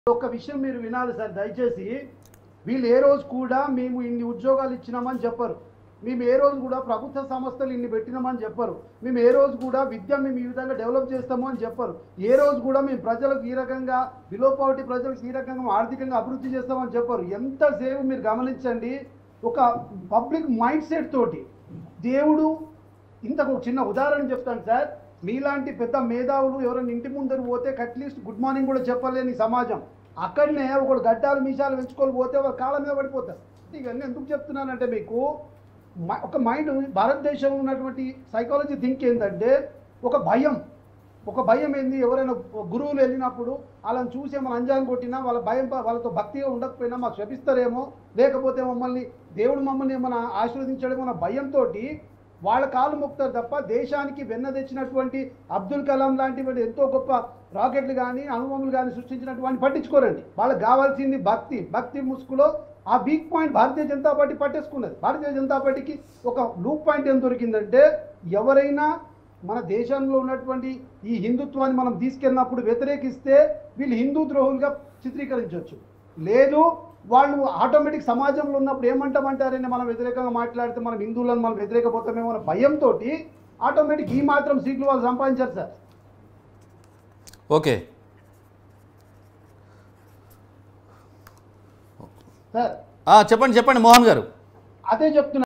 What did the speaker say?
ఒక విషయం మీరు వినాలి సార్ దయచేసి వీళ్ళు ఏ రోజు కూడా మేము ఇన్ని ఉద్యోగాలు ఇచ్చినామని చెప్పరు మేము ఏ రోజు కూడా ప్రభుత్వ సంస్థలు ఇన్ని పెట్టినామని చెప్పరు మేము ఏ రోజు కూడా విద్య మేము ఈ విధంగా డెవలప్ చేస్తాము అని చెప్పరు ఏ రోజు కూడా మేము ప్రజలకు ఈ రకంగా బిలో పవర్టీ ప్రజలకు ఈ రకంగా ఆర్థికంగా అభివృద్ధి చేస్తామని చెప్పరు ఎంతసేపు మీరు గమనించండి ఒక పబ్లిక్ మైండ్ సెట్ తోటి దేవుడు ఇంతకు ఒక చిన్న ఉదాహరణ చెప్తాను సార్ మీలాంటి పెద్ద మేధావులు ఎవరైనా ఇంటి ముందర పోతే అట్లీస్ట్ గుడ్ మార్నింగ్ కూడా చెప్పలేని సమాజం అక్కడనే ఒకడు గడ్డాలు మీసాలు పెంచుకొని పోతే వాళ్ళ కాళ్ళ మీద పడిపోతారు ఇవన్నీ ఎందుకు చెప్తున్నానంటే మీకు మ- ఒక మైండ్ భారతదేశంలో ఉన్నటువంటి సైకాలజీ థింక్ ఏంటంటే ఒక భయం ఒక భయం ఏంది ఎవరైనా గురువులు వెళ్ళినప్పుడు వాళ్ళని చూసి మన అంజాన్ని కొట్టినా వాళ్ళ భయం ప- వాళ్ళతో భక్తిగా ఉండకపోయినా మాకు శపిస్తారేమో లేకపోతే మమ్మల్ని దేవుడు మమ్మల్ని ఏమైనా ఆశీర్వదించడమో అన్న భయంతో వాళ్ళ కాలు మొక్కుతారు తప్ప దేశానికి వెన్న తెచ్చినటువంటి అబ్దుల్ కలాం లాంటి వాడు ఎంతో గొప్ప రాకెట్లు కానీ అణుబొమ్మలు కానీ సృష్టించినటువంటి వాళ్ళని వాళ్ళకి కావాల్సింది భక్తి భక్తి ముసుగులో ఆ weak point Bharatiya Janata party పట్టేసుకున్నది భారతీయ జనతా పార్టీకి ఒక లూప్ పాయింట్ ఏం దొరికిందంటే ఎవరైనా మన దేశంలో ఉన్నటువంటి ఈ హిందుత్వాన్ని మనం తీసుకెళ్ళినప్పుడు వ్యతిరేకిస్తే వీళ్ళు హిందూ ద్రోహులుగా చిత్రీకరించవచ్చు లేదు వాళ్ళు ఆటోమేటిక్ సమాజంలో ఉన్నప్పుడు ఏమంటామంటారని మనం వ్యతిరేకంగా మాట్లాడితే మనం హిందువులను మనం వ్యతిరేకపోతామేమో అన్న భయంతో ఆటోమేటిక్ ఈ మాత్రం సీట్లు వాళ్ళు సంపాదించారు సార్ ఓకే సార్ ఆ, చెప్పండి చెప్పండి మోహన్ గారు అదే చెప్తున్నా